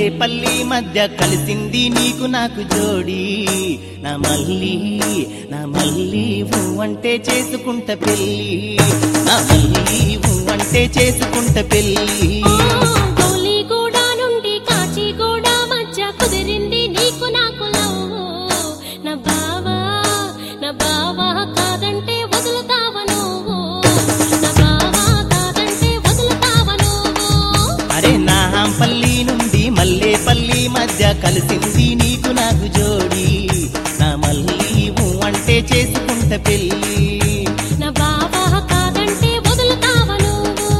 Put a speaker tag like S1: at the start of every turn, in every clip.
S1: పల్లి మధ్య కలిసింది నీకు నాకు జోడి నా మల్లి నా మల్లి ఊ అంటే చేసుకుంట పెళ్ళి నా మల్లి ఊ అంటే చేసుకుంట పెళ్ళి
S2: గౌలిగూడ నుండి కాచిగూడ మధ్య కుదిరింది నీకు నాకు లవ్వు. నా బావా నా బావా కాదంటే వదులుతావా నువ్వు నా బావా కాదంటే వదులుతావా నువ్వు
S1: అరే నా పల్లి నుండి మల్లె పల్లి మధ్య కలిసింది నీకు నాకు జోడి నా మల్లి ఊ అంటే చేసుకుంట పెళ్ళి
S2: నా బావా కాదంటే వదులుతావా నువ్వు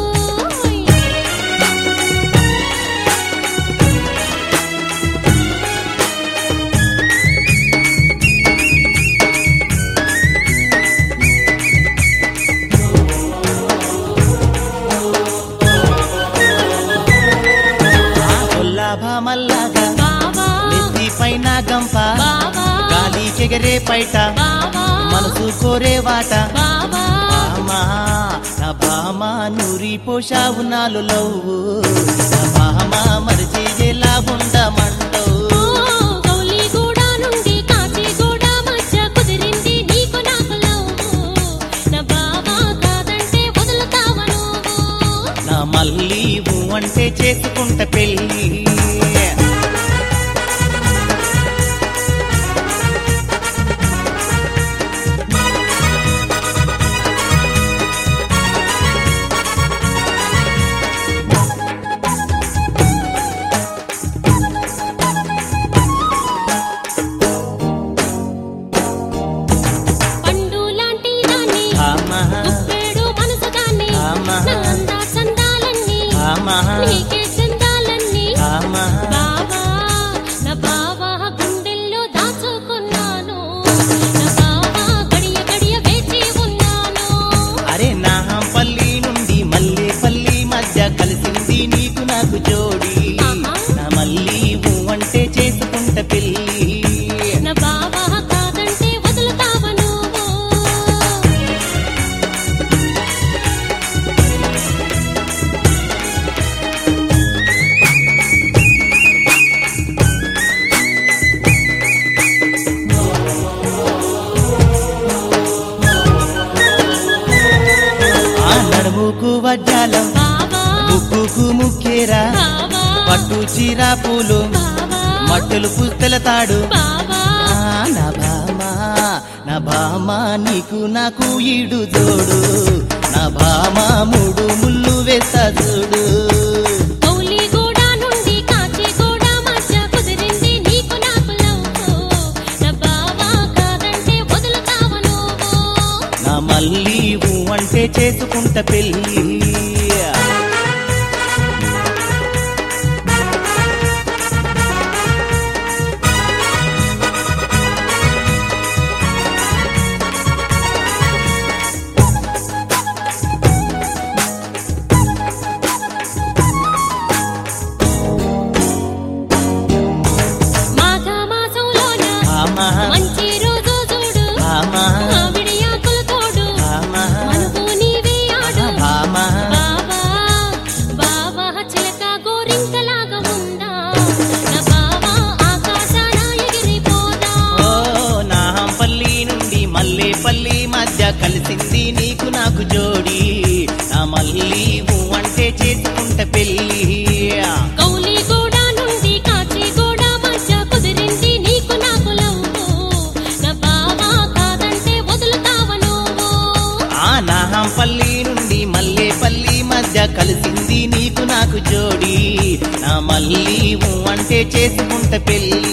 S1: ఆ కొల్లాభా మల్లాగా
S2: బావా
S1: నెత్తి పైన గంప
S2: బావా
S1: గాలికెగరే పైట
S2: బావా
S1: మనసు కోరే వాట
S2: బావా
S1: బామా నా బామా నూరి పోషావు నాలు లవ్వు నా బామా మరిచి ఎలా ఉండమంటవు
S2: గౌలిగూడ నుండి కాచిగూడ మధ్య కుదిరింది నీకు నాకు లవ్వు. నా బావా కాదంటే వదులుతావా నువ్వు
S1: నా మళ్ళీ ఊ అంటే చేసుకుంట పెళ్ళి
S2: పండు లాంటి దాన్ని
S1: ఆమా
S2: గుప్పెడు మనసు దాన్ని
S1: ఆమా.
S2: నా అందా చందాలన్నీ
S1: ఆమా
S2: నీకే చందాలన్నీ
S1: ఆమా
S2: బావా నా బావా గుండెల్లో దాచుకున్నాను నా బావా గడియ గడియ వేచి ఉన్నాను
S1: అరే నా పల్లి నుండి మల్లె పల్లి మధ్య కలిసింది నీకు నాకు జోడి
S2: ఆహా.
S1: నా మళ్ళీ ఊ అంటే చేసుకుంట పెళ్ళి
S2: నా బావా కాదంటే వదులుతావా నువ్వు
S1: ఆ నడుముకు వజ్జాలం
S2: బావా
S1: ముక్కుకు ముక్కేరా
S2: బావా
S1: పట్టు చీర పూలు
S2: బావా
S1: మట్టలు పుస్తల తాడు
S2: బావా
S1: ఆ, నా బామా నా బామా నీకు నాకు ఈడు జోడు నా బామా మూడు ముళ్ళు వేస్తా చూడు
S2: గౌలిగూడ నుండి కాచిగూడ మధ్య కుదిరింది నీకు నాకు లవ్వు. నా బావా కాదంటే వదులుతావా నువ్వు
S1: నా మళ్ళీ ఊ అంటే చేసుకుంట పెళ్ళి
S2: మాఘ మాసంలోన
S1: ఆమా
S2: మంచి రోజు చూడు
S1: ఆమా
S2: మామిడి ఆకులు తోడు
S1: ఆమా
S2: మనకు నీవే ఆడు
S1: ఆమా
S2: బావా బావా చిలక గోరింకలాగా ఉందా నా బావా ఆకాశాన ఎగిరిపోదా
S1: ఓ నా పల్లి నుండి మల్లె పల్లి మధ్య కలిసింది నీకు నాకు జోడి నా మళ్ళీ ఊ అంటే చేసుకుంట పెళ్ళి
S2: గౌలిగూడ నుండి కాచిగూడ మధ్య కుదిరింది నీకు నాకు లవ్వు. నా బావా కాదంటే వదులుతావా నువ్వు
S1: ఆ నాహంపల్లి నుండి మల్లెపల్లి మధ్య కలిసింది నీకు నాకు జోడి నా మళ్ళీ ఊ అంటే చేసుకుంట పెళ్ళి